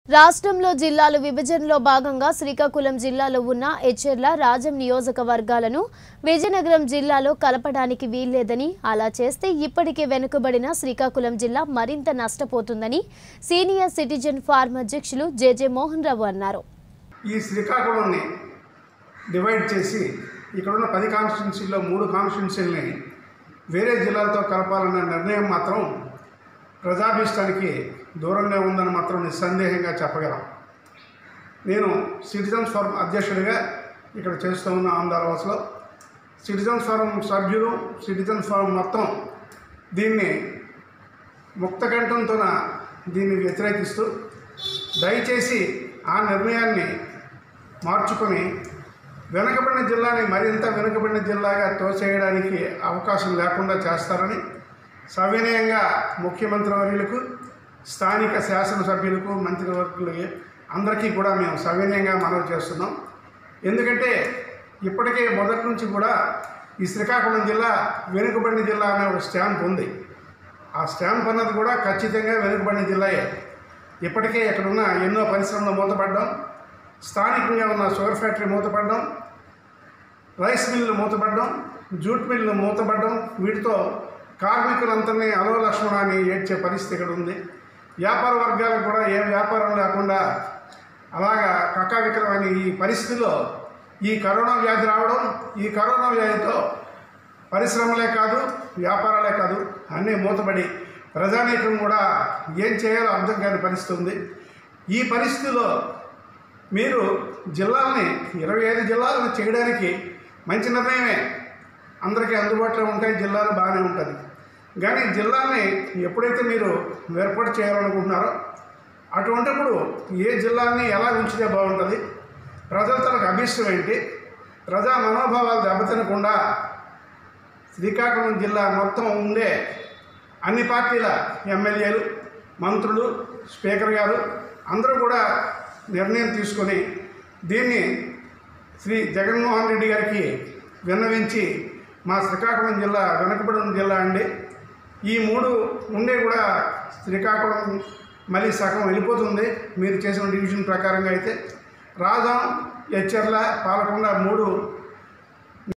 రాష్ట్రంలో జిల్లాల విభజనలో భాగంగా శ్రీకాకుళం జిల్లాలో ఉన్న ఎచ్చెర్ల రాజం నియోజకవర్గాలను విజయనగరం జిల్లాలో కలపడానికి వీల్లేదని అలా చేస్తే ఇప్పటికే వెనుకబడిన శ్రీకాకుళం జిల్లా మరింత నష్టపోతుందని సీనియర్ సిటిజన్ ఫార్మ్ అధ్యక్షులు జేజే మోహన్ రావు అన్నారు ఈ శ్రీకాకుళంని డివైడ్ చేసి ఇక్కడున్న పది కాన్స్టిట్యున్సీల్లో మూడు కాన్స్టిట్యున్సీలని వేరే జిల్లాలతో కలపాలన్న నిర్ణయం మాత్రం ప్రజాభీష్టానికి దూరంగా ఉందని మాత్రం నిస్సందేహంగా చెప్పగలం నేను సిటిజన్స్ ఫోరం అధ్యక్షుడిగా ఇక్కడ చేస్తూ ఉన్న ఆంధ్రవాసులో సిటిజన్స్ ఫోరం సభ్యులు సిటిజన్స్ ఫోరం మొత్తం దీన్ని ముక్తకంఠంతోన దీన్ని వ్యతిరేకిస్తూ దయచేసి ఆ నిర్ణయాన్ని మార్చుకొని వెనుకబడిన జిల్లాని మరింత వెనుకబడిన జిల్లాగా తోచేయడానికి అవకాశం లేకుండా చేస్తారని సవినయంగా ముఖ్యమంత్రి వర్యులకు స్థానిక శాసనసభ్యులకు మంత్రివర్గులకి అందరికీ కూడా మేము సవినయంగా మనవి చేస్తున్నాం ఎందుకంటే ఇప్పటికే మొదటి నుంచి కూడా ఈ శ్రీకాకుళం జిల్లా వెనుకబడిన జిల్లా అనే ఒక స్టాంప్ ఉంది ఆ స్టాంప్ అన్నది కూడా ఖచ్చితంగా వెనుకబడిన జిల్లాయే ఇప్పటికే ఇక్కడున్న ఎన్నో పరిశ్రమలు మూతపడ్డం స్థానికంగా ఉన్న షుగర్ ఫ్యాక్టరీ మూతపడడం రైస్ మిల్లు మూతపడడం జూట్ మిల్లు మూతపడడం వీటితో కార్మికులందరినీ అలో లక్ష్మణాన్ని ఏడ్చే పరిస్థితి ఇక్కడ ఉంది వ్యాపార వర్గాలకు కూడా ఏ వ్యాపారం లేకుండా అలాగా కక్కావిక్రమని ఈ పరిస్థితిలో ఈ కరోనా వ్యాధి రావడం ఈ కరోనా వ్యాధితో పరిశ్రమలే కాదు వ్యాపారాలే కాదు అన్నీ మూతపడి ప్రజానీకం కూడా ఏం చేయాలో అర్థం కాని పరిస్థితి ఉంది ఈ పరిస్థితిలో మీరు జిల్లాల్ని ఇరవై ఐదు జిల్లాలను చేయడానికి మంచి నిర్ణయమే అందరికీ అందుబాటులో ఉంటాయి జిల్లాలు బాగానే ఉంటుంది కానీ జిల్లాల్ని ఎప్పుడైతే మీరు ఏర్పాటు చేయాలనుకుంటున్నారో అటువంటిప్పుడు ఏ జిల్లాని ఎలా ఉంచితే బాగుంటుంది ప్రజల తనకు అభిష్టం ఏంటి ప్రజా మనోభావాలు దెబ్బతినకుండా శ్రీకాకుళం జిల్లా మొత్తం ఉండే అన్ని పార్టీల ఎమ్మెల్యేలు మంత్రులు స్పీకర్ గారు అందరూ కూడా నిర్ణయం తీసుకొని దీన్ని శ్రీ జగన్మోహన్ రెడ్డి గారికి విన్నవించి మా శ్రీకాకుళం జిల్లా వెనకబడిన జిల్లా అండి ఈ మూడు ఉండే కూడా శ్రీకాకుళం మళ్ళీ సగం వెళ్ళిపోతుంది మీరు చేసిన డివిజన్ ప్రకారంగా అయితే రాజం ఎచ్చర్ల పాలకొండ మూడు